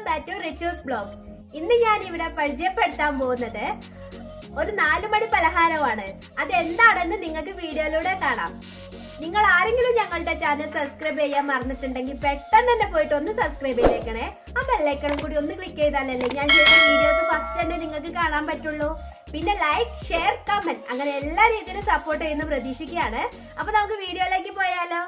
back to Richu's blog ഇന്ന് ഞാൻ ഇവിടെ പരിചയപ്പെടുത്താൻ പോകുന്നത് ഒരു നാലുമണി പലഹാരമാണ് അത് എന്താണെന്ന് നിങ്ങൾക്ക് വീഡിയോയിലൂടെ കാണാം നിങ്ങൾ ആരെങ്കിലും ഞങ്ങളുടെ ചാനൽ സബ്സ്ക്രൈബ് ചെയ്യാൻ മറന്നിട്ടുണ്ടെങ്കിൽ പെട്ടെന്ന് തന്നെ പോയിട്ട് ഒന്ന് സബ്സ്ക്രൈബ് ചെയ്തേക്കണേ ആ ബെല്ലൈക്കണം കൂടി ഒന്ന് ക്ലിക്ക് ചെയ്താലല്ലേ ഞാൻ ചെയ്യുന്ന വീഡിയോസ് ഫസ്റ്റ് തന്നെ നിങ്ങൾക്ക് കാണാൻ പറ്റുള്ളൂ പിന്നെ ലൈക്ക് ഷെയർ കമന്റ് അങ്ങനെ എല്ലാ രീതിയിലും സപ്പോർട്ട് ചെയ്യുന്ന പ്രതീക്ഷിക്കുകയാണ് അപ്പൊ നമുക്ക് വീഡിയോയിലേക്ക് പോയാലോ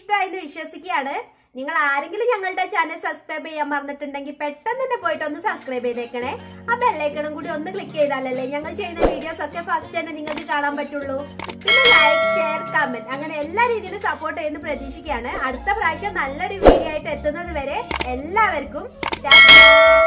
ഇഷ്ടമായി എന്ന് വിശ്വസിക്കുകയാണ് നിങ്ങൾ ആരെങ്കിലും ഞങ്ങളുടെ ചാനൽ സബ്സ്ക്രൈബ് ചെയ്യാൻ മറന്നിട്ടുണ്ടെങ്കിൽ പെട്ടെന്ന് തന്നെ പോയിട്ട് ഒന്ന് സബ്സ്ക്രൈബ് ചെയ്തേക്കണേ ആ ബെല്ലൈക്കണും കൂടി ഒന്ന് ക്ലിക്ക് ചെയ്താലല്ലേ ഞങ്ങൾ ചെയ്യുന്ന വീഡിയോസ് ഒക്കെ ഫസ്റ്റ് തന്നെ നിങ്ങൾക്ക് കാണാൻ പറ്റുള്ളൂ പിന്നെ ലൈക്ക് ഷെയർ കമന്റ് അങ്ങനെ എല്ലാ രീതിയിലും സപ്പോർട്ട് ചെയ്യുന്ന പ്രതീക്ഷിക്കുകയാണ് അടുത്ത പ്രാവശ്യം നല്ലൊരു വീഡിയോ ആയിട്ട് എത്തുന്നത് വരെ എല്ലാവർക്കും ടാറ്റാ